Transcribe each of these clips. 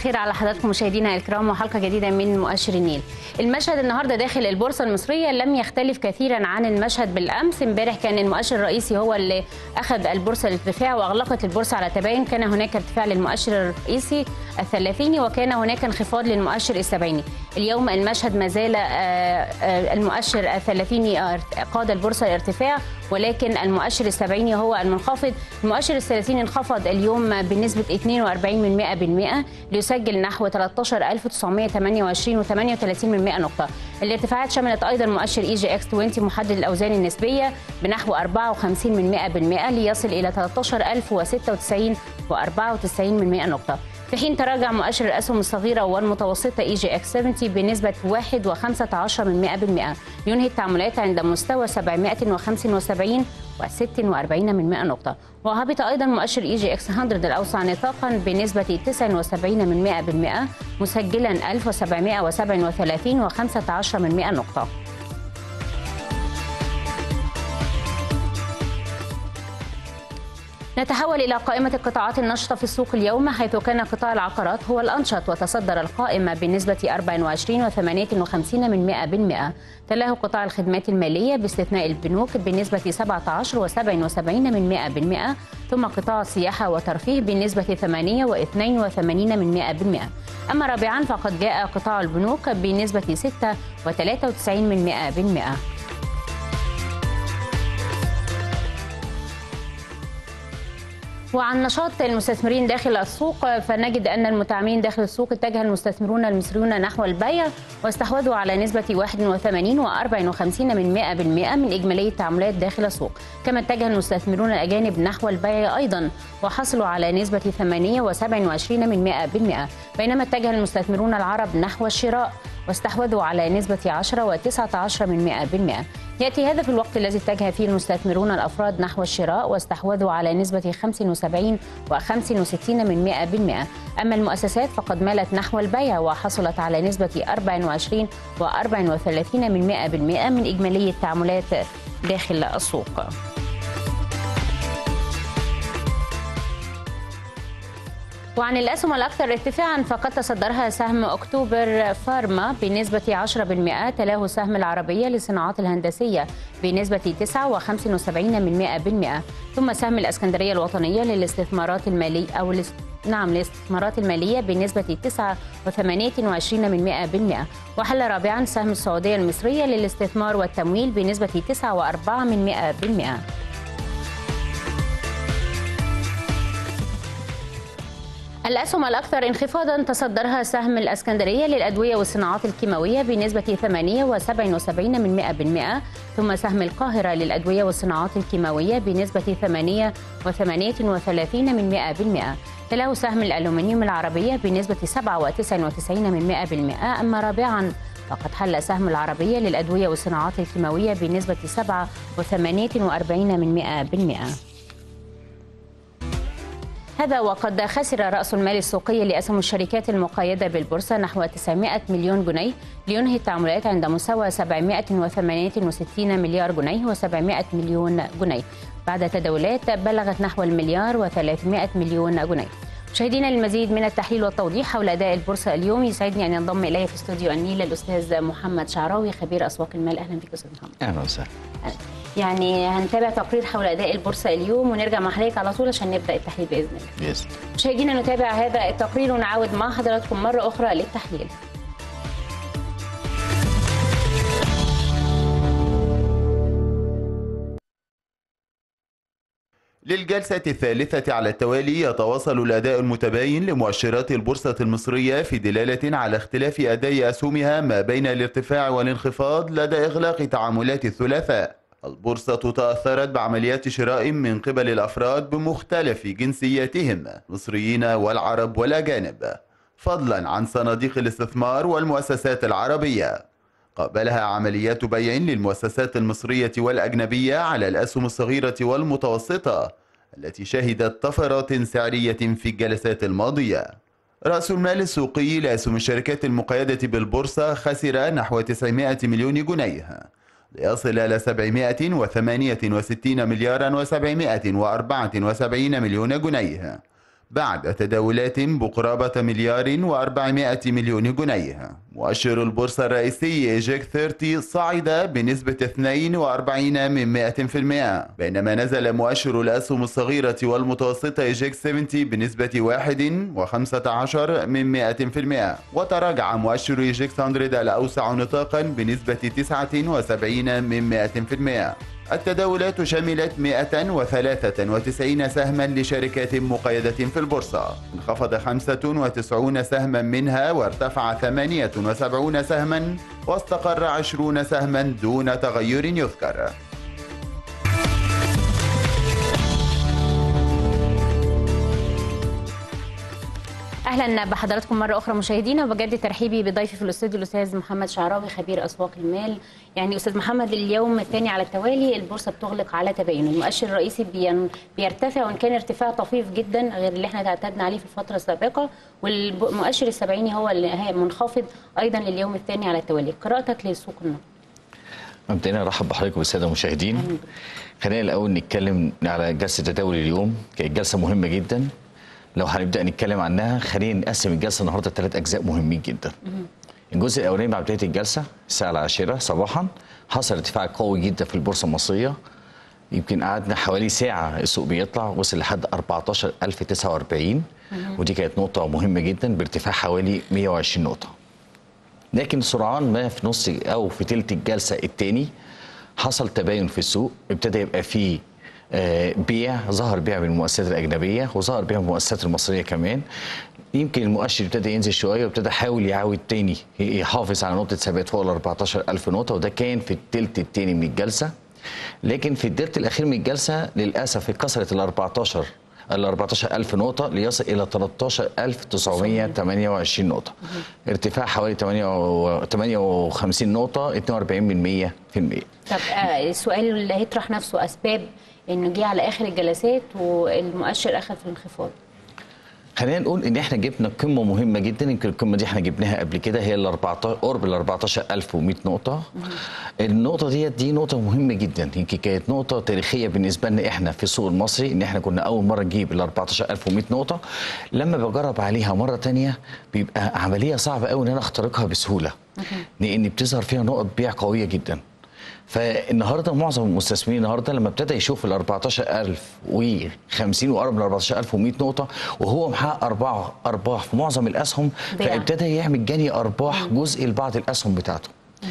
الخير على حضراتكم مشاهدينا الكرام وحلقه جديده من مؤشر النيل. المشهد النهارده داخل البورصه المصريه لم يختلف كثيرا عن المشهد بالامس، امبارح كان المؤشر الرئيسي هو اللي اخذ البورصه الارتفاع واغلقت البورصه على تباين، كان هناك ارتفاع للمؤشر الرئيسي الثلاثيني وكان هناك انخفاض للمؤشر السبعيني. اليوم المشهد ما زال المؤشر الثلاثيني قاد البورصه الارتفاع ولكن المؤشر السبعيني هو المنخفض، المؤشر الثلاثيني انخفض اليوم بنسبه 42 من 100% ليسجل نحو 13928 و38 من 100 نقطة. الارتفاعات شملت أيضا مؤشر اي جي اكس 20 محدد الأوزان النسبية بنحو 54 من 100% ليصل إلى 13096 و94 من 100 نقطة. في حين تراجع مؤشر الأسهم الصغيرة والمتوسطة اي جي اكس 70 بنسبة 1.15 من 100% ينهي التعاملات عند مستوى 775 و46 من 100 نقطة وهبط أيضا مؤشر اي جي اكس 100 الأوسع نطاقا بنسبة 79 من 100% مسجلا 1737 و15 من 100 نقطة نتحول إلى قائمة القطاعات النشطة في السوق اليوم حيث كان قطاع العقارات هو الأنشط وتصدر القائمة بنسبة 24 و58 من 100% تلاه قطاع الخدمات المالية باستثناء البنوك بنسبة 17 و77 من 100% ثم قطاع السياحة وترفيه بنسبة 8 و82 من 100% أما رابعا فقد جاء قطاع البنوك بنسبة 6 و93 من 100% وعن نشاط المستثمرين داخل السوق فنجد ان المتعاملين داخل السوق اتجه المستثمرون المصريون نحو البيع واستحوذوا على نسبه 81 و54 من 100% من اجمالي التعاملات داخل السوق، كما اتجه المستثمرون الاجانب نحو البيع ايضا وحصلوا على نسبه 8 و27 من 100% بينما اتجه المستثمرون العرب نحو الشراء واستحوذوا على نسبة 10 و19 من 100% يأتي هذا في الوقت الذي اتجه فيه المستثمرون الأفراد نحو الشراء واستحوذوا على نسبة 75 و65 من 100% أما المؤسسات فقد مالت نحو البيع وحصلت على نسبة 24 و34 من 100% من إجمالي التعاملات داخل السوق وعن الأسهم الأكثر ارتفاعا فقد تصدرها سهم أكتوبر فارما بنسبة 10% تلاه سهم العربية للصناعات الهندسية بنسبة 9.75 من 100% ثم سهم الإسكندرية الوطنية للاستثمارات المالية أو نعم الاستثمارات المالية بنسبة 9.28 من 100% وحل رابعا سهم السعودية المصرية للاستثمار والتمويل بنسبة 9.4 من 100% الأسهم الأكثر انخفاضا تصدرها سهم الأسكندرية للأدوية والصناعات الكيماوية بنسبة 8 و77 من 100% ثم سهم القاهرة للأدوية والصناعات الكيماوية بنسبة 8 و38 من 100% تلاه سهم الألومنيوم العربية بنسبة 7.99 من 100% أما رابعا فقد حل سهم العربية للأدوية والصناعات الكيماوية بنسبة 7.48 من 100% هذا وقد خسر رأس المال السوقي لأسهم الشركات المقيدة بالبورصة نحو 900 مليون جنيه لينهي التعاملات عند مستوى 768 مليار جنيه و700 مليون جنيه بعد تداولات بلغت نحو المليار و300 مليون جنيه مشاهدينا المزيد من التحليل والتوضيح حول اداء البورصه اليوم يسعدني ان ينضم الي في استوديو النيل الاستاذ محمد شعراوي خبير اسواق المال اهلا بك استاذ محمد اهلا وسهلا يعني هنتابع تقرير حول اداء البورصه اليوم ونرجع مع حضرتك على طول عشان نبدا التحليل باذن الله. يس. مشاهدينا نتابع هذا التقرير ونعود مع حضراتكم مره اخرى للتحليل. للجلسة الثالثة على التوالي يتواصل الأداء المتباين لمؤشرات البورصة المصرية في دلالة على اختلاف أداء أسهمها ما بين الارتفاع والانخفاض لدى إغلاق تعاملات الثلاثاء. البورصة تأثرت بعمليات شراء من قبل الأفراد بمختلف جنسياتهم مصريين والعرب والأجانب فضلا عن صناديق الاستثمار والمؤسسات العربية قابلها عمليات بيع للمؤسسات المصرية والأجنبية على الأسهم الصغيرة والمتوسطة التي شهدت طفرات سعرية في الجلسات الماضية رأس المال السوقي لأسهم الشركات المقيدة بالبورصة خسر نحو 900 مليون جنيه ليصل إلى 768 مليارا و774 مليون جنيه بعد تداولات بقرابة مليار و400 مليون جنيه مؤشر البورصة الرئيسي إيجيك 30 صعد بنسبة 42 من 100% بينما نزل مؤشر الأسهم الصغيرة والمتوسطة إيجيك 70 بنسبة 1 و15 من 100% وتراجع مؤشر إيجيك 100 الأوسع نطاقا بنسبة 79 من 100% التداولات شملت 193 سهما لشركات مقيدة في البورصة انخفض 95 سهما منها وارتفع 78 سهما واستقر 20 سهما دون تغير يذكر اهلا بحضراتكم مره اخرى مشاهدينا وبجدد ترحيبي بضيفي في الاستوديو الاستاذ محمد شعراوي خبير اسواق المال يعني استاذ محمد اليوم الثاني على التوالي البورصه بتغلق على تباين المؤشر الرئيسي بين بيرتفع وان كان ارتفاع طفيف جدا غير اللي احنا تعتدنا عليه في الفتره السابقه والمؤشر السبعيني هو اللي منخفض ايضا لليوم الثاني على التوالي قراءتك لسوق النقد مبدئيا ارحب بحضرتك والساده المشاهدين خلينا الاول نتكلم على جلسه تداول اليوم كانت جلسه مهمه جدا لو هنبدا نتكلم عنها خلينا نقسم الجلسه النهارده لثلاث اجزاء مهمين جدا الجزء الاولاني بعد بدايه الجلسه الساعه العاشره صباحا حصل ارتفاع قوي جدا في البورصه المصريه يمكن قعدنا حوالي ساعه السوق بيطلع وصل لحد 14049 ودي كانت نقطه مهمه جدا بارتفاع حوالي 120 نقطه لكن سرعان ما في نص او في ثلث الجلسه الثاني حصل تباين في السوق ابتدى يبقى فيه بيع ظهر بيع من المؤسسات الاجنبيه وظهر بيع من المؤسسات المصريه كمان يمكن المؤشر ابتدى ينزل شويه وابتدى يحاول يعاود تاني يحافظ على نقطه ثبات فوق ال 14000 نقطه وده كان في الثلث الثاني من الجلسه لكن في الثلث الاخير من الجلسه للاسف اتكسرت ال 14 ال 14000 نقطة ليصل إلى 13928 نقطة ارتفاع حوالي 58 نقطة 42 من 100% طب آه السؤال اللي هيطرح نفسه أسباب إنه جه على آخر الجلسات والمؤشر أخذ في الانخفاض خلينا نقول ان احنا جبنا قمه مهمه جدا يمكن القمه دي احنا جبناها قبل كده هي ال 14 قرب ال 14100 نقطه النقطه ديت دي نقطه مهمه جدا يمكن كانت نقطه تاريخيه بالنسبه لنا احنا في السوق المصري ان احنا كنا اول مره نجيب ال 14100 نقطه لما بجرب عليها مره ثانيه بيبقى عمليه صعبه قوي ان انا اخترقها بسهوله لان بتظهر فيها نقط بيع قويه جدا فالنهارده معظم المستثمرين النهارده لما ابتدى يشوف ال 14050 وقرب من 14100 نقطه وهو محقق ارباح ارباح في معظم الاسهم فابتدى يعمل جني ارباح جزء لبعض الاسهم بتاعته.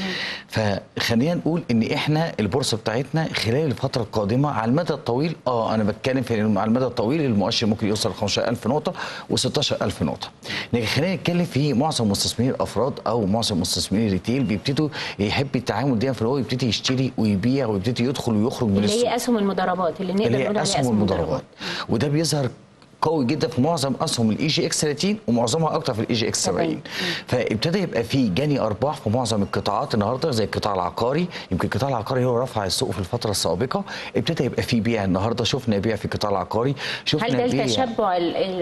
فخلينا نقول ان احنا البورصه بتاعتنا خلال الفتره القادمه على المدى الطويل اه انا بتكلم في على المدى الطويل المؤشر ممكن يوصل ل 15000 نقطه و16000 نقطه لكن خلينا نتكلم في معظم مستثمرين الافراد او معظم مستثمرين الريتيل بيبتدوا يحب التعامل ده فهو يبتدي يشتري ويبيع ويبتدي يدخل ويخرج من السوق اللي هي اسهم المضاربات اللي نقدر نقول عليها اسهم المضاربات وده بيظهر قوي جدا في معظم اسهم الاي جي اكس 30 ومعظمها اكتر في الاي جي اكس 70 فابتدى يبقى في جني ارباح في معظم القطاعات النهارده زي القطاع العقاري يمكن القطاع العقاري هو رفع السوق في الفتره السابقه ابتدى يبقى في بيع النهارده شفنا بيع في القطاع العقاري شفنا هل ده التشبع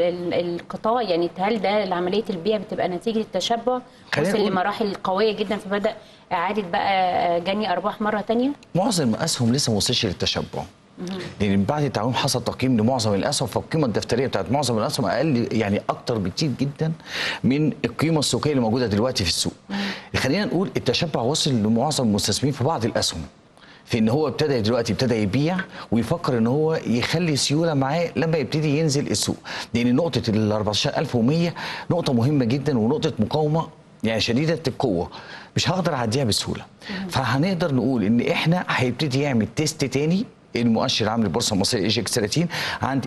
القطاع يعني هل ده عمليه البيع بتبقى نتيجه التشبع وصل لمراحل قويه جدا فبدا اعاده بقى جني ارباح مره ثانيه معظم الاسهم لسه ما وصلش للتشبع لان بعد التعاون حصل تقييم لمعظم الاسهم فالقيمه الدفتريه بتاعت معظم الاسهم اقل يعني اكتر بكتير جدا من القيمه السوقيه اللي موجوده دلوقتي في السوق. خلينا نقول التشبع وصل لمعظم المستثمرين في بعض الاسهم. في ان هو ابتدى دلوقتي ابتدى يبيع ويفكر ان هو يخلي سيوله معاه لما يبتدي ينزل السوق لان نقطه ال 14100 نقطه مهمه جدا ونقطه مقاومه يعني شديده القوه مش هقدر اعديها بسهوله فهنقدر نقول ان احنا هيبتدي يعمل تيست تاني المؤشر عام البورصه المصريه اي جي اكس 30 عند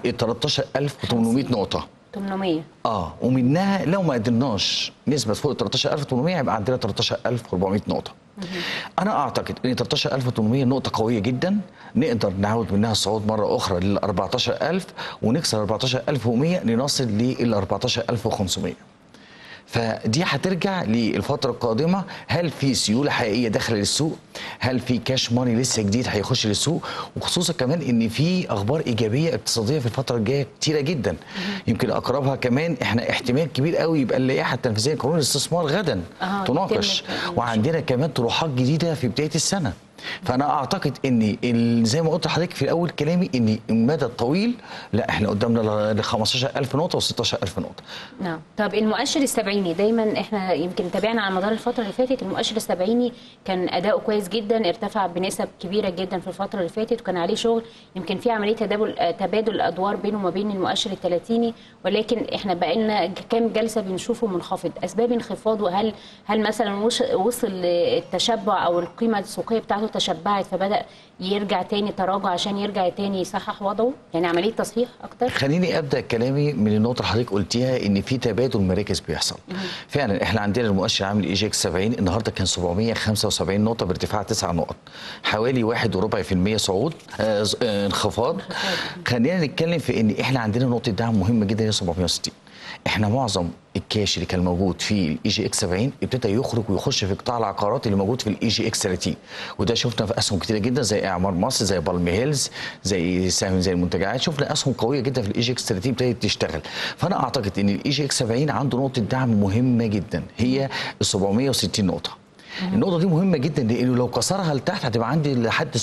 13800 نقطه 800 اه ومنها لو ما قدرناش نثبت فوق 13800 هيبقى عندنا 13400 نقطه انا اعتقد ان 13800 نقطه قويه جدا نقدر نعود منها الصعود مره اخرى لل 14000 ونكسر 14100 لنصل لل 14500 فدي هترجع للفترة القادمة هل في سيولة حقيقية داخلة للسوق؟ هل في كاش ماني لسه جديد هيخش للسوق؟ وخصوصا كمان ان في اخبار ايجابية اقتصادية في الفترة الجاية كتيرة جدا. يمكن اقربها كمان احنا احتمال كبير قوي يبقى اللائحة التنفيذية لقانون الاستثمار غدا آه، تناقش تتم- وعندنا كمان طروحات جديدة في بداية السنة. فانا اعتقد ان ال- زي ما قلت لحضرتك في الاول كلامي ان المدى الطويل لا احنا قدامنا ل 15000 نقطه و16000 نقطه نعم طب المؤشر السبعيني دايما احنا يمكن تابعنا على مدار الفتره اللي فاتت المؤشر السبعيني كان اداؤه كويس جدا ارتفع بنسب كبيره جدا في الفتره اللي فاتت وكان عليه شغل يمكن في عمليه تداول آه، تبادل الادوار بينه وما بين المؤشر الثلاثيني ولكن احنا بقى لنا كام جلسه بنشوفه منخفض اسباب انخفاضه هل هل مثلا وش- وصل للتشبع او القيمه السوقيه بتاعته تشبعت فبدا يرجع تاني تراجع عشان يرجع تاني يصحح وضعه يعني عمليه تصحيح اكتر خليني ابدا كلامي من النقطه اللي حضرتك قلتيها ان في تبادل مراكز بيحصل فعلا احنا عندنا المؤشر عامل اي جي اكس 70 النهارده كان 775 نقطه بارتفاع 9 نقط حوالي 1 وربع في المية صعود آه ز- آه انخفاض خلينا نتكلم في ان احنا عندنا نقطه دعم مهمه جدا هي 760 احنا معظم الكاش اللي كان موجود في الاي جي اكس 70 ابتدى يخرج ويخش في قطاع العقارات اللي موجود في الاي جي اكس 30 وده شفنا في اسهم كتيره جدا زي اعمار مصر زي بالم هيلز زي سهم زي المنتجعات شفنا اسهم قويه جدا في الاي جي اكس 30 ابتدت تشتغل فانا اعتقد ان الاي جي اكس 70 عنده نقطه دعم مهمه جدا هي ال 760 نقطه النقطه دي مهمه جدا لانه لو كسرها لتحت هتبقى عندي لحد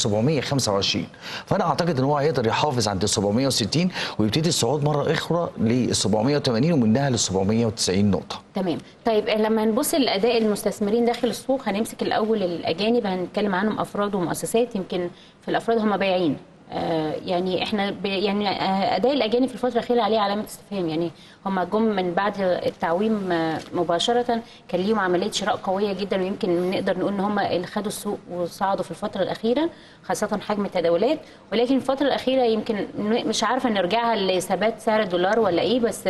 725 فانا اعتقد ان هو هيقدر يحافظ عند ال 760 ويبتدي الصعود مره اخرى لل 780 ومنها لل 790 نقطه تمام طيب لما نبص لاداء المستثمرين داخل السوق هنمسك الاول الاجانب هنتكلم عنهم افراد ومؤسسات يمكن في الافراد هم بايعين آه يعني احنا ب يعني آه اداء الاجانب في الفتره الاخيره عليه علامه استفهام يعني هم جم من بعد التعويم آه مباشره كان ليهم عمليه شراء قويه جدا ويمكن نقدر نقول ان هم اللي خدوا السوق وصعدوا في الفتره الاخيره خاصه حجم التداولات ولكن الفتره الاخيره يمكن م- مش عارفه نرجعها لثبات سعر الدولار ولا ايه بس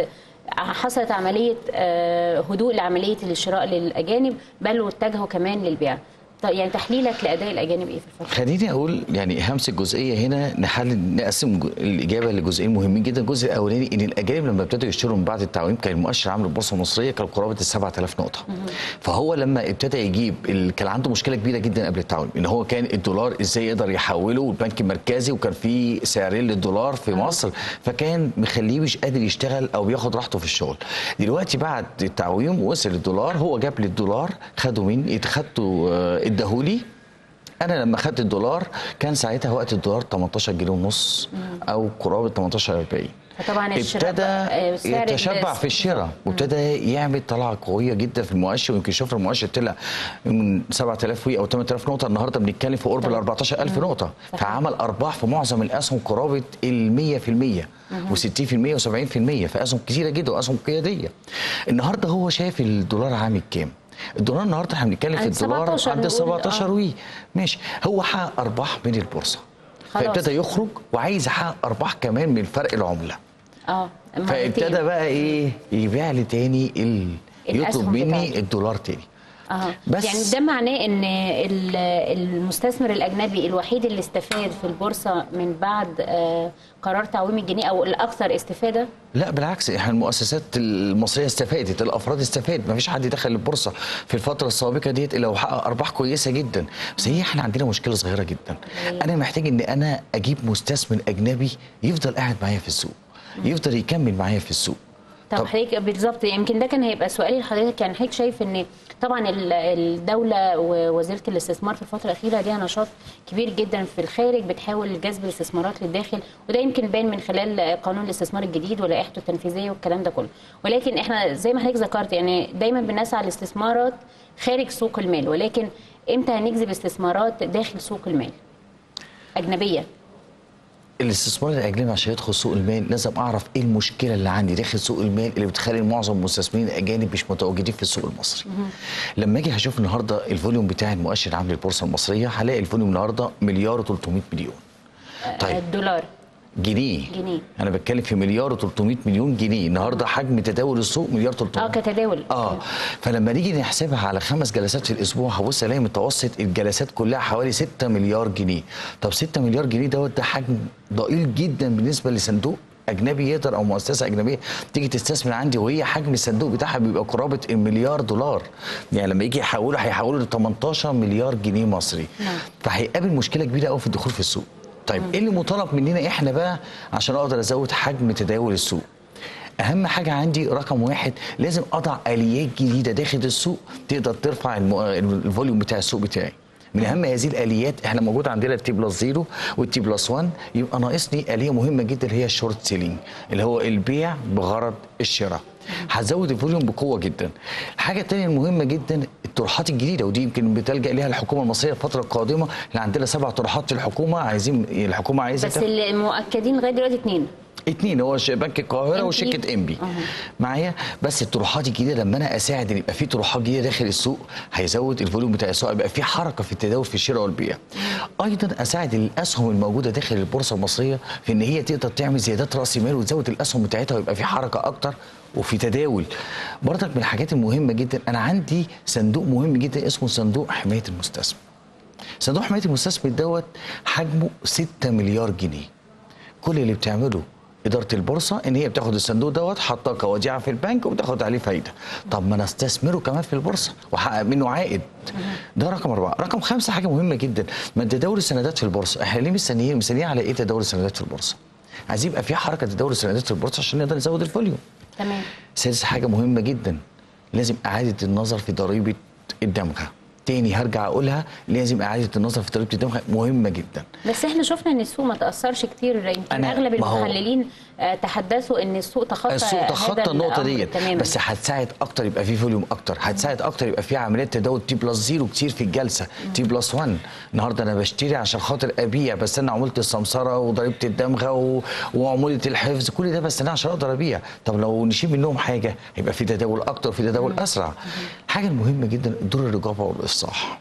حصلت عمليه آه، هدوء لعمليه الشراء للاجانب بل واتجهوا كمان للبيع طيب يعني تحليلك لاداء الاجانب ايه في الفتره خليني اقول يعني همسك جزئيه هنا نحل نقسم جو- الاجابه لجزئين مهمين جدا الجزء الاولاني ان الاجانب لما ابتدوا يشتروا من بعد التعويم كان المؤشر عام البورصه المصريه كان قرابه ال 7000 نقطه فهو لما ابتدى يجيب ال- كان عنده مشكله كبيره جدا قبل التعويم ان هو كان الدولار ازاي يقدر يحوله والبنك المركزي وكان في سعرين للدولار في مصر فكان مخليه مش قادر يشتغل او بياخد راحته في الشغل دلوقتي بعد التعويم وصل الدولار هو جاب لي الدولار خده مين خدته آه، اداهولي انا لما خدت الدولار كان ساعتها وقت الدولار 18 جنيه ونص او قرابه 18 40 فطبعا الشراء ابتدى بقى- سعر يتشبع الس- في الشراء وابتدى يعمل طلعه قويه جدا في المؤشر ويمكن شفنا المؤشر طلع من 7000 وي او 8000 نقطه النهارده بنتكلم في قرب ال 14000 نقطه صحيح. فعمل ارباح في معظم الاسهم قرابه ال 100% و60% و70% في اسهم كتيره جدا واسهم قياديه النهارده هو شايف الدولار عامل كام الدولار النهارده احنا بنتكلم في عند الدولار 17 عند نقول، 17 آه. وي ماشي هو حقق ارباح من البورصه خلاص. فابتدى يخرج وعايز يحقق ارباح كمان من فرق العمله اه مرتين. فابتدى بقى ايه يبيع لي تاني ال... الأسهم يطلب مني بتاعته. الدولار تاني اه بس- يعني ده معناه ان ال- المستثمر الاجنبي الوحيد اللي استفاد في البورصه من بعد آه، قرار تعويم الجنيه او الاكثر استفاده لا بالعكس احنا المؤسسات المصريه استفادت الافراد استفاد ما فيش حد دخل البورصه في الفتره السابقه ديت الا وحقق ارباح كويسه جدا بس هي احنا عندنا مشكله صغيره جدا انا محتاج ان انا اجيب مستثمر اجنبي يفضل قاعد معايا في السوق يفضل يكمل معايا في السوق طب حضرتك بالظبط يمكن ده كان هيبقى سؤالي لحضرتك يعني حضرتك شايف ان طبعا ال- الدوله ووزيره الاستثمار في الفتره الاخيره ليها نشاط كبير جدا في الخارج بتحاول جذب الاستثمارات للداخل وده يمكن باين من خلال قانون الاستثمار الجديد ولائحته التنفيذيه والكلام ده كله ولكن احنا زي ما حضرتك ذكرت يعني دايما بنسعى لاستثمارات خارج سوق المال ولكن امتى هنجذب استثمارات داخل سوق المال اجنبيه الاستثمار الاجنبي عشان يدخل سوق المال لازم اعرف ايه المشكله اللي عندي داخل سوق المال اللي بتخلي معظم المستثمرين الاجانب مش متواجدين في السوق المصري. لما اجي هشوف النهارده الفوليوم بتاع المؤشر العام للبورصه المصريه هلاقي الفوليوم النهارده مليار و300 مليون. طيب الدولار جنيه جنيه. انا بتكلم في مليار و300 مليون جنيه النهارده حجم تداول السوق مليار 300 اه كتداول اه فلما نيجي نحسبها على خمس جلسات في الاسبوع هبص الاقي متوسط الجلسات كلها حوالي 6 مليار جنيه طب 6 مليار جنيه دوت ده حجم ضئيل جدا بالنسبه لصندوق اجنبي يقدر او مؤسسه اجنبيه تيجي تستثمر عندي وهي حجم الصندوق بتاعها بيبقى قرابه المليار دولار يعني لما يجي يحولوا هيحولوا ل 18 مليار جنيه مصري نعم. فهيقابل مشكله كبيره قوي في الدخول في السوق طيب ايه اللي مطالب مننا احنا بقى عشان اقدر ازود حجم تداول السوق اهم حاجه عندي رقم واحد لازم اضع اليات جديده داخل السوق تقدر ترفع المو- الفوليوم بتاع السوق بتاعي من اهم هذه الاليات احنا موجود عندنا التي بلس زيرو والتي بلس 1 يبقى ناقصني اليه مهمه جدا اللي هي الشورت سيلينج اللي هو البيع بغرض الشراء هتزود الفوليوم بقوه جدا الحاجه الثانيه المهمه جدا الطروحات الجديده ودي يمكن بتلجا ليها الحكومه المصريه الفتره القادمه اللي عندنا سبع طروحات في الحكومه عايزين الحكومه عايزه بس تاخد- المؤكدين لغايه دلوقتي اثنين اتنين هو ش- بنك القاهره إنبي. وشركه انبي معايا بس الطروحات الجديده لما انا اساعد ان يبقى في طروحات جديده داخل السوق هيزود الفوليوم بتاع السوق يبقى في حركه في التداول في الشراء والبيع ايضا اساعد الاسهم الموجوده داخل البورصه المصريه في ان هي تقدر تعمل زيادات راس مال وتزود الاسهم بتاعتها ويبقى في حركه اكتر وفي تداول برضك من الحاجات المهمه جدا انا عندي صندوق مهم جدا اسمه صندوق حمايه المستثمر صندوق حمايه المستثمر دوت حجمه 6 مليار جنيه كل اللي بتعمله إدارة البورصة إن هي بتاخد الصندوق دوت حاطاه كوديعة في البنك وبتاخد عليه فايدة. طب ما أنا استثمره كمان في البورصة وأحقق منه عائد. ده رقم أربعة. رقم خمسة حاجة مهمة جدا ما تداول السندات في البورصة. إحنا ليه مستنيين مستنيين على إيه تداول السندات في البورصة؟ عايزين يبقى في حركة تداول السندات في البورصة عشان نقدر نزود الفوليوم. تمام سادس حاجة مهمة جدا لازم إعادة النظر في ضريبة الدمغة. تاني هرجع أقولها لازم إعادة النظر في ضريبة الدمغة مهمة جدا. بس احنا شفنا ان السوق ما تاثرش كتير يمكن أنا- اغلب ما هو- المحللين آه، تحدثوا ان السوق تخطى السوق هذا تخطى النقطه الأمر ديت تماما بس هتساعد اكتر يبقى في فوليوم اكتر هتساعد اكتر يبقى في عمليات تداول تي بلس زيرو كتير في الجلسه تي بلس 1 النهارده انا بشتري عشان خاطر ابيع بستنى عموله السمسره وضريبه الدمغه و... وعموله الحفظ كل ده بستناه عشان اقدر ابيع طب لو نشيل منهم حاجه هيبقى في تداول اكتر وفي تداول اسرع الحاجه المهمه جدا دور الرقابه والافصاح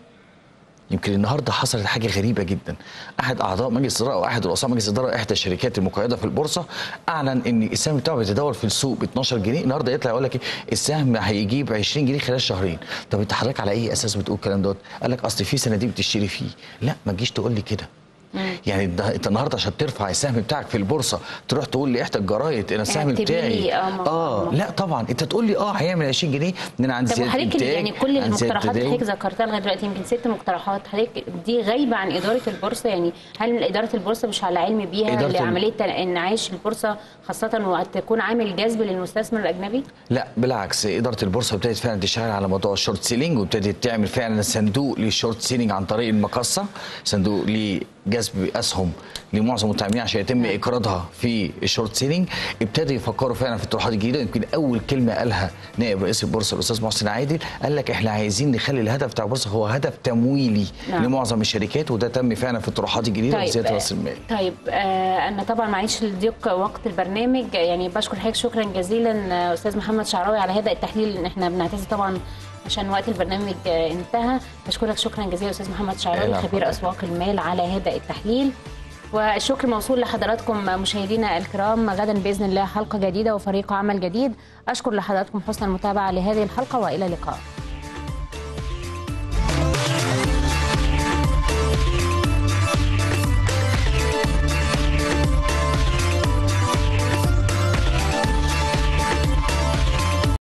يمكن النهارده حصلت حاجه غريبه جدا احد اعضاء مجلس الاداره او احد رؤساء مجلس الاداره احدى الشركات المقيده في البورصه اعلن ان السهم بتاعه بيتداول في السوق ب 12 جنيه النهارده يطلع يقول لك إيه، السهم هيجيب 20 جنيه خلال شهرين طب انت حضرتك على اي اساس بتقول الكلام دوت قال لك اصل في صناديق بتشتري فيه لا ما تجيش تقول لي كده يعني ده- انت النهارده عشان ترفع السهم بتاعك في البورصه تروح تقول لاحدى الجرايد انا السهم اعتبري بتاعي لي، آه، ما- اه ما- لا طبعا انت تقول لي اه هيعمل 20 جنيه ان انا عندي طب زيادة وحضرتك إنتاج، يعني كل عندي زيادة المقترحات اللي تداول. حضرتك ذكرتها لغايه دلوقتي يمكن ست مقترحات حضرتك دي غايبه عن اداره البورصه يعني هل اداره البورصه مش على علم بيها إدارة ال- لعمليه انعاش البورصه خاصه وتكون عامل جذب للمستثمر الاجنبي؟ لا بالعكس اداره البورصه ابتدت فعلا تشتغل على موضوع الشورت سيلينج وابتدت تعمل فعلا صندوق للشورت سيلينج عن طريق المقصه صندوق لجذب اسهم لمعظم المتعاملين عشان يتم اقراضها في الشورت سيلينج ابتدوا يفكروا فعلا في الطروحات الجديده يمكن اول كلمه قالها نائب رئيس البورصه الاستاذ محسن عادل قال لك احنا عايزين نخلي الهدف بتاع البورصه هو هدف تمويلي نعم. لمعظم الشركات وده تم فعلا في الطروحات الجديده وزياده راس المال طيب آه انا طبعا معيش لضيق وقت البرنامج يعني بشكر حضرتك شكرا جزيلا آه، استاذ محمد شعراوي على هذا التحليل ان احنا بنعتذر طبعا عشان وقت البرنامج آه، انتهى بشكرك شكرا جزيلا استاذ محمد شعراوي العفو. خبير اسواق المال على هذا التحليل والشكر موصول لحضراتكم مشاهدينا الكرام غدا باذن الله حلقه جديده وفريق عمل جديد اشكر لحضراتكم حسن المتابعه لهذه الحلقه والى اللقاء